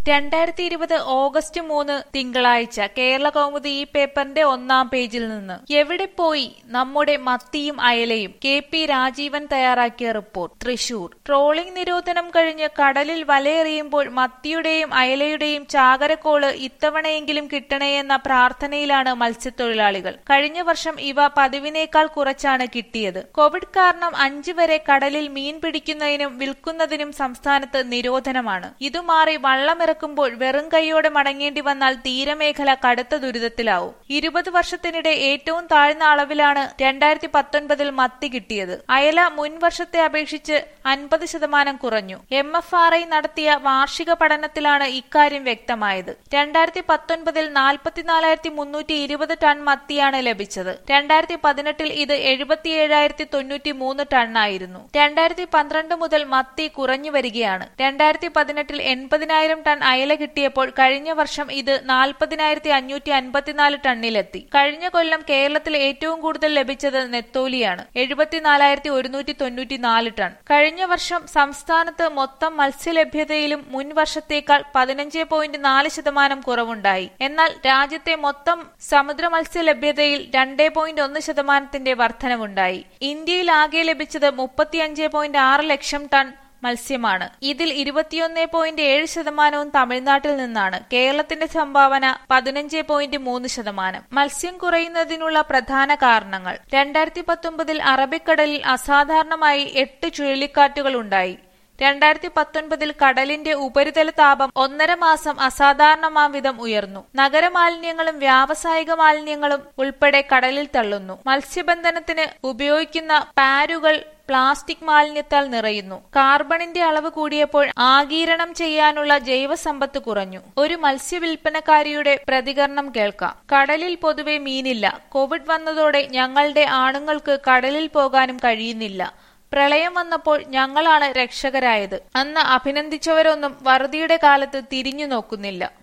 രണ്ടായിരത്തി ഇരുപത് ഓഗസ്റ്റ് മൂന്ന് തിങ്കളാഴ്ച കേരള കൗമുദി ഈ പേപ്പറിന്റെ ഒന്നാം പേജിൽ നിന്ന് എവിടെ പോയി നമ്മുടെ മത്തിയും അയലയും കെ പി രാജീവൻ തയ്യാറാക്കിയ റിപ്പോർട്ട് തൃശൂർ ട്രോളിംഗ് നിരോധനം കഴിഞ്ഞ് കടലിൽ വലയെറിയുമ്പോൾ മത്തിയുടെയും അയലയുടെയും ചാകരക്കോള് ഇത്തവണയെങ്കിലും കിട്ടണേയെന്ന പ്രാർത്ഥനയിലാണ് മത്സ്യത്തൊഴിലാളികൾ കഴിഞ്ഞ വർഷം ഇവ പതിവിനേക്കാൾ കുറച്ചാണ് കിട്ടിയത് കോവിഡ് കാരണം അഞ്ചു വരെ കടലിൽ മീൻ പിടിക്കുന്നതിനും വിൽക്കുന്നതിനും സംസ്ഥാനത്ത് നിരോധനമാണ് ഇതുമാറി വള്ളമിറക്കുമ്പോൾ വെറും കൈയോടെ മടങ്ങേണ്ടി വന്നാൽ തീരമേഖല കടുത്ത ദുരിതത്തിലാവും ഇരുപത് വർഷത്തിനിടെ ഏറ്റവും താഴ്ന്ന അളവിലാണ് രണ്ടായിരത്തി പത്തൊൻപതിൽ മത്തി കിട്ടിയത് അയല മുൻ വർഷത്തെ അപേക്ഷിച്ച് അൻപത് ശതമാനം കുറഞ്ഞു എം എഫ് ആർ ഐ നടത്തിയ വാർഷിക പഠനത്തിലാണ് ഇക്കാര്യം വ്യക്തമായത് രണ്ടായിരത്തി പത്തൊൻപതിൽ നാൽപ്പത്തിനാലായിരത്തി മുന്നൂറ്റി ഇരുപത് ടൺ മത്തിയാണ് ലഭിച്ചത് രണ്ടായിരത്തി പതിനെട്ടിൽ ഇത് എഴുപത്തിയേഴായിരത്തി തൊണ്ണൂറ്റി മൂന്ന് ടണ്ണായിരുന്നു രണ്ടായിരത്തി പന്ത്രണ്ട് മുതൽ മത്തി കുറഞ്ഞു വരികയാണ് രണ്ടായിരത്തി പതിനെട്ടിൽ എൺപതിനായിരം ടൺ അയല കിട്ടിയപ്പോൾ കഴിഞ്ഞ വർഷം ഇത് നാൽപ്പതിനായിരത്തി അഞ്ഞൂറ്റി അൻപത്തിനാല് ടണ്ണിലെത്തി കഴിഞ്ഞ കൊല്ലം കേരളത്തിൽ ഏറ്റവും കൂടുതൽ ലഭിച്ചത് നെത്തോലിയാണ് എഴുപത്തിനാലായിരത്തി ഒരുന്നൂറ്റി തൊണ്ണൂറ്റി നാല് ടൺ കഴിഞ്ഞ വർഷം സംസ്ഥാനത്ത് മൊത്തം മത്സ്യലഭ്യതയിലും മുൻ വർഷത്തേക്കാൾ പതിനഞ്ച് പോയിന്റ് നാല് ശതമാനം കുറവുണ്ടായി എന്നാൽ രാജ്യത്തെ മൊത്തം സമുദ്ര മത്സ്യലഭ്യതയിൽ രണ്ടേ പോയിന്റ് ഒന്ന് ശതമാനത്തിന്റെ വർധനവുണ്ടായി ഇന്ത്യയിൽ ആകെ ലഭിച്ചത് മുപ്പത്തിയഞ്ച് പോയിന്റ് ആറ് ലക്ഷം ടൺ മത്സ്യമാണ് ഇതിൽ ഇരുപത്തിയൊന്ന് പോയിന്റ് ഏഴ് ശതമാനവും തമിഴ്നാട്ടിൽ നിന്നാണ് കേരളത്തിന്റെ സംഭാവന പതിനഞ്ച് പോയിന്റ് മൂന്ന് ശതമാനം മത്സ്യം കുറയുന്നതിനുള്ള പ്രധാന കാരണങ്ങൾ രണ്ടായിരത്തി പത്തൊമ്പതിൽ അറബിക്കടലിൽ അസാധാരണമായി എട്ട് ചുഴലിക്കാറ്റുകൾ ഉണ്ടായി രണ്ടായിരത്തി പത്തൊൻപതിൽ കടലിന്റെ ഉപരിതല താപം ഒന്നര മാസം അസാധാരണമാം വിധം ഉയർന്നു നഗരമാലിന്യങ്ങളും വ്യാവസായിക മാലിന്യങ്ങളും ഉൾപ്പെടെ കടലിൽ തള്ളുന്നു മത്സ്യബന്ധനത്തിന് ഉപയോഗിക്കുന്ന പാരുകൾ പ്ലാസ്റ്റിക് മാലിന്യത്താൽ നിറയുന്നു കാർബണിന്റെ അളവ് കൂടിയപ്പോൾ ആഗീരണം ചെയ്യാനുള്ള ജൈവസമ്പത്ത് കുറഞ്ഞു ഒരു മത്സ്യവില്പനക്കാരിയുടെ പ്രതികരണം കേൾക്കാം കടലിൽ പൊതുവെ മീനില്ല കോവിഡ് വന്നതോടെ ഞങ്ങളുടെ ആണുങ്ങൾക്ക് കടലിൽ പോകാനും കഴിയുന്നില്ല പ്രളയം വന്നപ്പോൾ ഞങ്ങളാണ് രക്ഷകരായത് അന്ന് അഭിനന്ദിച്ചവരൊന്നും വറുതിയുടെ കാലത്ത് തിരിഞ്ഞു നോക്കുന്നില്ല